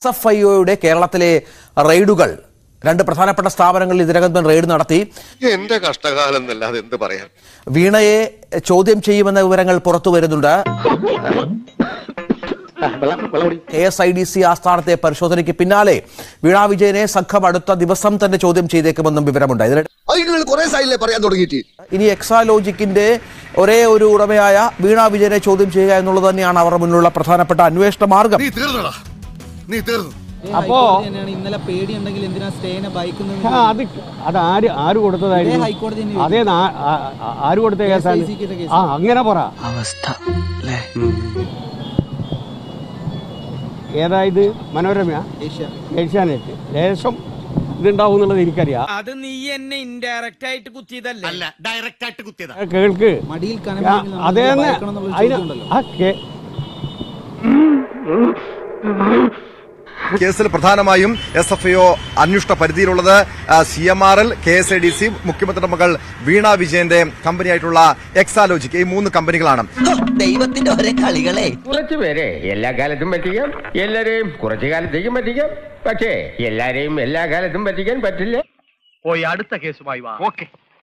S F ഐഒയുടെ കേരളത്തിലെ റെയ്ഡുകൾ രണ്ട് പ്രധാനപ്പെട്ട സ്ഥാപനങ്ങളിൽ ഇതിനകം തന്നെ റെയ്ഡ് നടത്തി എന്റെ കഷ്ടകാലം എന്നല്ലാതെ എന്ത് പറയാൻ വീണയെ ചോദ്യം ചെയ്യുമെന്ന വിവരങ്ങൾ പുറത്തു വരുന്നുണ്ട് K S I D C ആസ്ഥാനത്തെ പരിശോധനയ്ക്ക് പിന്നാലെ വീണ വിജയനെ സംഘം അടുത്ത ദിവസം തന്നെ ചോദ്യം ചെയ്തേക്കുമെന്നും വിവരമുണ്ട് ഇതിനിടെ നിങ്ങൾ കുറെ സൈഡിലെ പറയാൻ തുടങ്ങിയിട്ട് ഇനി എക്സാലോജിക്കിന്റെ ഒരേ ഒരു ഉടമയായ വീണ വിജയനെ ചോദ്യം ചെയ്യുക എന്നുള്ളത് തന്നെയാണ് അവർ മുന്നിലുള്ള പ്രധാനപ്പെട്ട അന്വേഷണ മാർഗം നീ തീർന്നടാ നീ തീർന്നു അപ്പോ തന്നെയാണ് ഇന്നലെ പേടിയുണ്ടെങ്കിൽ എന്തിനാ സ്റ്റേനെ ആ, ഭയക്കുന്നത് അത് അത് ആര് ആര് കൊടുത്തതായിരുന്നു ഇതേ ഹൈക്കോടതി തന്നെ അതേ നാ- ആ- ആ- ആര് കൊടുത്ത കേസാണ് KSIC യുടെ കേസ്. ആ അങ്ങനെ പറ ഏതായത് മനോരമ ഏഷ്യ ഏഷ്യാനെറ്റ് ലേശം ഇതുണ്ടാവും എന്നുള്ളത് എനിക്കറിയാം അത് നീ എന്നെ ഇൻഡയറക്റ്റ് ആയിട്ട് കുത്തിയതല്ലേ അല്ല ഡയറക്റ്റ് ആയിട്ട് കുത്തിയതാ ആ, കേൾക്ക് മടിയിൽ ആ, കനമില്ലെങ്കിൽ നമ്മൾ അതേ തന്നെ ഭയക്കണം എന്നുള്ള അതിന് ചോദ്യമുണ്ടല്ലോ. ആ കേ കേസിൽ പ്രധാനമായും എസ് എഫ് ഐഒ അന്വേഷണ പരിധിയിലുള്ളത് C M R L K S I D C മുഖ്യമന്ത്രിയുടെ മകൾ വീണ വിജയന്റെ കമ്പനിയായിട്ടുള്ള എക്സാലോജിക് ഈ മൂന്ന് കമ്പനികളാണ് ദൈവത്തിന്റെ ഒരേ കളികളെ കുറച്ചു പേരെ എല്ലാ കാലത്തും പറ്റിക്കാം എല്ലാരെയും കുറച്ചു കാലത്തേക്കും പറ്റിക്കാം പക്ഷേ എല്ലാരെയും എല്ലാ കാലത്തും പറ്റിക്കാൻ പറ്റില്ല പോയി അടുത്ത കേസുമായി വാ ഓക്കെ